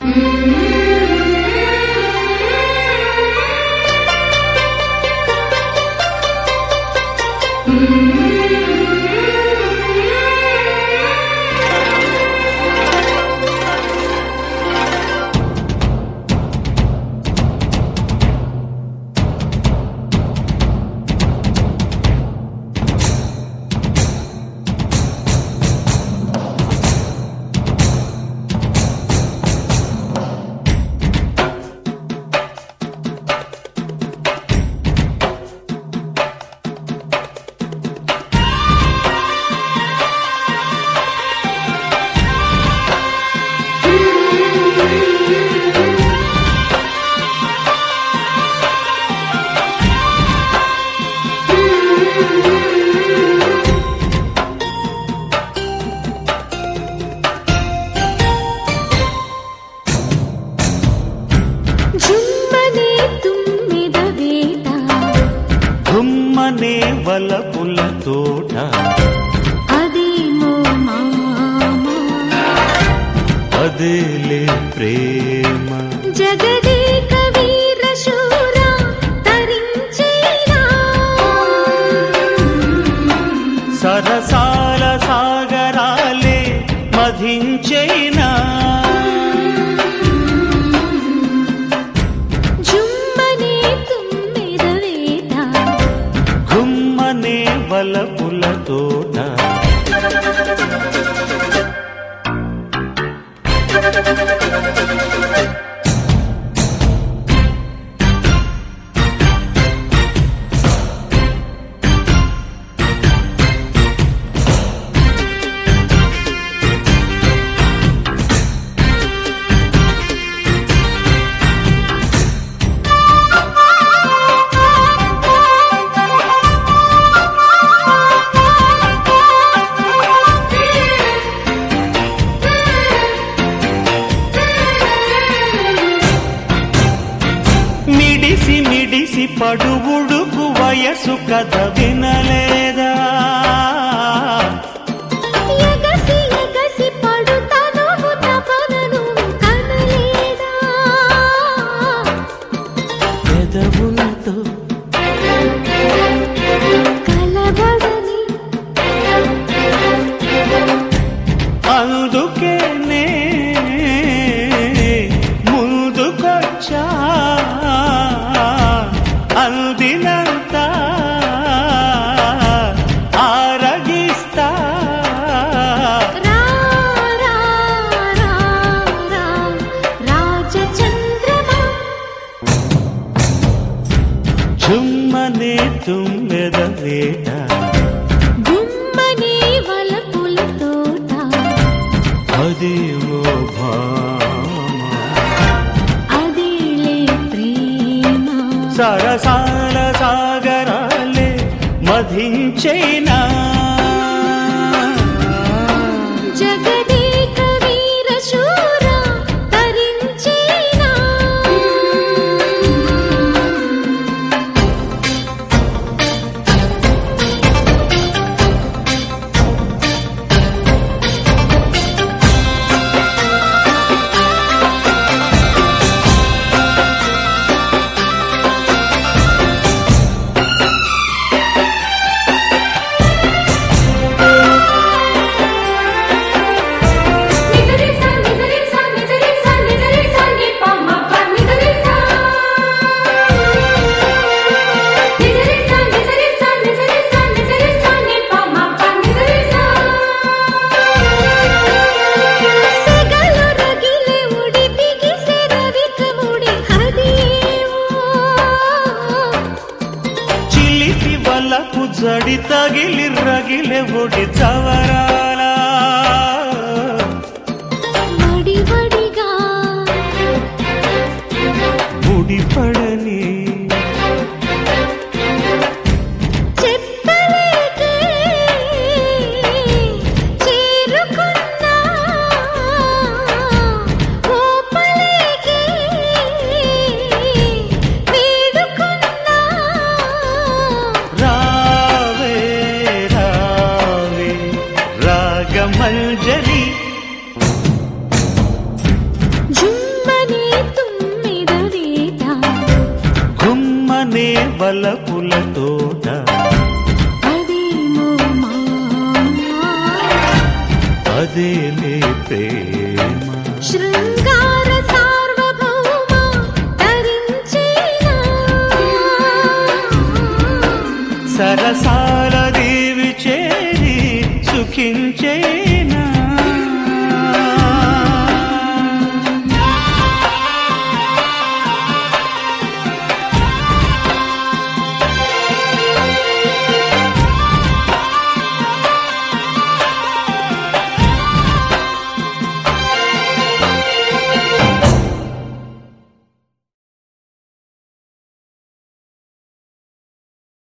జుమ్మనే తుమ్మిద వేట గుమ్మనే వలపుల తోట అదేమో మామ అదేలే ప్రేమ జగదేక వీర శూర తరించేనా సరసాల సాగరాలే మధించైనా జుమ్మనే తుమ్మిద వేట గుమ్మనే వలపుల తోట మిడిసి మిడిసి పడువుడుకు వయసు కథ వినలేదా ఎగసి ఎగసి పడుతాను తపనను కనలేదా పెదవులతో కలబడని అందుకేనే ముందుకొచ్చా అందినంత ఆరగిస్తా రా రా రా రా రాజచంద్రమా చుమ్మనే తుమ్మెద వేట గుమ్మనే వలపుల తోట అదేమో భామ అదేలే ప్రేమ సరసాల సాగరాలే మధించైనా జగదేక వీర శూర తరించేనా నిజరిసా నిజరిసా నిజరిసా నిజరిసా ని పమ్మప్ప నిజరిసా నిజరిసా నిజరిసా నిజరిసా నిజరిసా ని పమ్మప్ప నిజరిసా సెగలు రగిలే ఉడిపిగి సెరవికముడి హదేవో చిలిపి వలకు జడి తగిలి రగిలే ఒడి చవరాల వడివడిగా ముడిపడని చెప్పలేకే చేరుకున్నా ఓపలేకే వేడుకున్నా రావే రావే రా వలపుల తోట అదేమో మాయా అదేలే ప్రేమ శృంగార సార్వభౌమ తరించేనా సరసాల దేవి చేరి సుఖించే